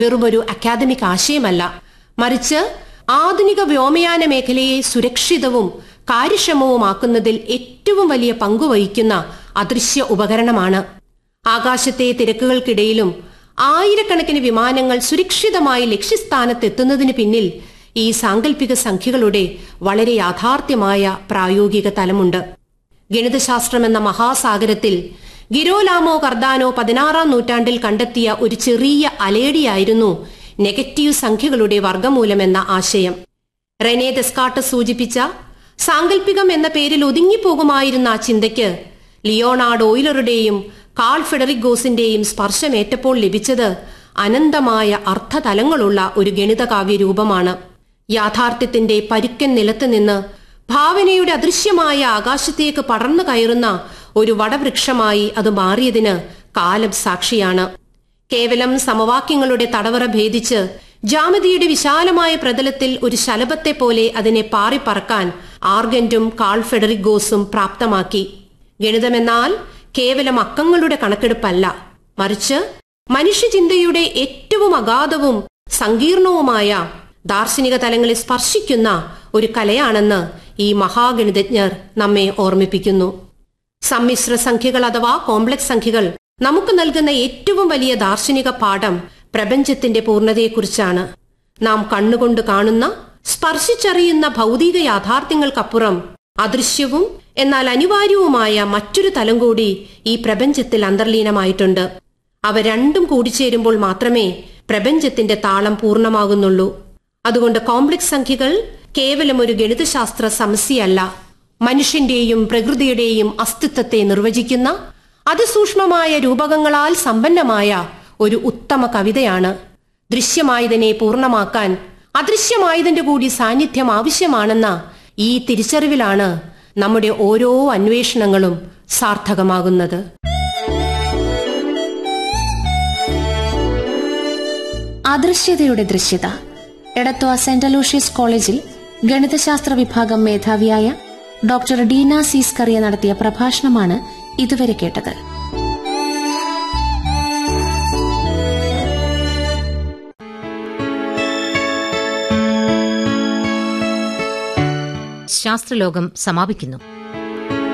വെറുമൊരു അക്കാദമിക് ആശയമല്ല മറിച്ച് ആധുനിക വ്യോമയാന മേഖലയെ സുരക്ഷിതവും കാര്യക്ഷമവുമാക്കുന്നതിൽ ഏറ്റവും വലിയ പങ്കുവഹിക്കുന്ന അദൃശ്യ ഉപകരണമാണ് ആകാശത്തെ തിരക്കുകൾക്കിടയിലും ആയിരക്കണക്കിന് വിമാനങ്ങൾ സുരക്ഷിതമായി ലക്ഷ്യസ്ഥാനത്തെത്തുന്നതിന് പിന്നിൽ ഈ സാങ്കല്പിക സംഖ്യകളുടെ വളരെ യാഥാർത്ഥ്യമായ പ്രായോഗിക തലമുണ്ട് ഗണിതശാസ്ത്രം എന്ന മഹാസാഗരത്തിൽ ഗിരോലാമോ കർദാനോ പതിനാറാം നൂറ്റാണ്ടിൽ കണ്ടെത്തിയ ഒരു ചെറിയ അലേടിയായിരുന്നു നെഗറ്റീവ് സംഖ്യകളുടെ വർഗമൂലമെന്ന ആശയം റെനെ ദെസ്കാട്ട് സൂചിപ്പിച്ച സാങ്കല്പികം എന്ന പേരിൽ ഒതുങ്ങിപ്പോകുമായിരുന്ന ആ ചിന്തയ്ക്ക് ലിയോണാർഡ് ഓയിലറുടെയും കാൾ ഫെഡറിഗോസിന്റെയും സ്പർശമേറ്റപ്പോൾ ലഭിച്ചത് അനന്തമായ അർത്ഥതലങ്ങളുള്ള ഒരു ഗണിതകാവ്യ രൂപമാണ് യാഥാർത്ഥ്യത്തിന്റെ പരുക്കൻ നിലത്ത് നിന്ന് ഭാവനയുടെ അദൃശ്യമായ ആകാശത്തേക്ക് പടർന്നു കയറുന്ന ഒരു വടവൃക്ഷമായി അത് മാറിയതിന് കാലം സാക്ഷിയാണ് കേവലം സമവാക്യങ്ങളുടെ തടവറ ഭേദിച്ച് ജാമതിയുടെ വിശാലമായ പ്രതലത്തിൽ ഒരു ശലഭത്തെ പോലെ അതിനെ പാറിപ്പറക്കാൻ ആർഗന്റും കാൾ ഫെഡറിഗോസും പ്രാപ്തമാക്കി ഗണിതമെന്നാൽ കേവലം അക്കങ്ങളുടെ കണക്കെടുപ്പല്ല മറിച്ച് മനുഷ്യചിന്തയുടെ ഏറ്റവും അഗാധവും സങ്കീർണവുമായ ദാർശനിക തലങ്ങളെ സ്പർശിക്കുന്ന ഒരു കലയാണെന്ന് ഈ മഹാഗണിതജ്ഞർ നമ്മെ ഓർമ്മിപ്പിക്കുന്നു സമ്മിശ്ര സംഖ്യകൾ അഥവാ കോംപ്ലക്സ് സംഖ്യകൾ നമുക്ക് നൽകുന്ന ഏറ്റവും വലിയ ദാർശനിക പാഠം പ്രപഞ്ചത്തിന്റെ പൂർണ്ണതയെക്കുറിച്ചാണ് നാം കണ്ണുകൊണ്ട് കാണുന്ന സ്പർശിച്ചറിയുന്ന ഭൗതിക യാഥാർത്ഥ്യങ്ങൾക്കപ്പുറം അദൃശ്യവും എന്നാൽ അനിവാര്യവുമായ മറ്റൊരു തലം കൂടി ഈ പ്രപഞ്ചത്തിൽ അന്തർലീനമായിട്ടുണ്ട് അവ രണ്ടും കൂടിച്ചേരുമ്പോൾ മാത്രമേ പ്രപഞ്ചത്തിന്റെ താളം പൂർണ്ണമാകുന്നുള്ളൂ അതുകൊണ്ട് കോംപ്ലക്സ് സംഖ്യകൾ കേവലം ഒരു ഗണിതശാസ്ത്ര സമസ്യയല്ല മനുഷ്യന്റെയും പ്രകൃതിയുടെയും അസ്തിത്വത്തെ നിർവചിക്കുന്ന അതിസൂക്ഷ്മമായ രൂപകങ്ങളാൽ സമ്പന്നമായ ഒരു ഉത്തമ കവിതയാണ് ദൃശ്യമായതിനെ പൂർണ്ണമാക്കാൻ അദൃശ്യമായതിന്റെ കൂടി സാന്നിധ്യം ആവശ്യമാണെന്ന ഈ തിരിച്ചറിവിലാണ് നമ്മുടെ ഓരോ അന്വേഷണങ്ങളും സാർത്ഥകമാകുന്നത് അദൃശ്യതയുടെ ദൃശ്യത എടത്വ സെന്റ് അലൂഷ്യസ് കോളേജിൽ ഗണിതശാസ്ത്ര വിഭാഗം മേധാവിയായ ഡോക്ടർ ഡീന സീസ്കറിയ നടത്തിയ പ്രഭാഷണമാണ് ഇതുവരെ കേട്ടത് ശാസ്ത്രലോകം സമാപിക്കുന്നു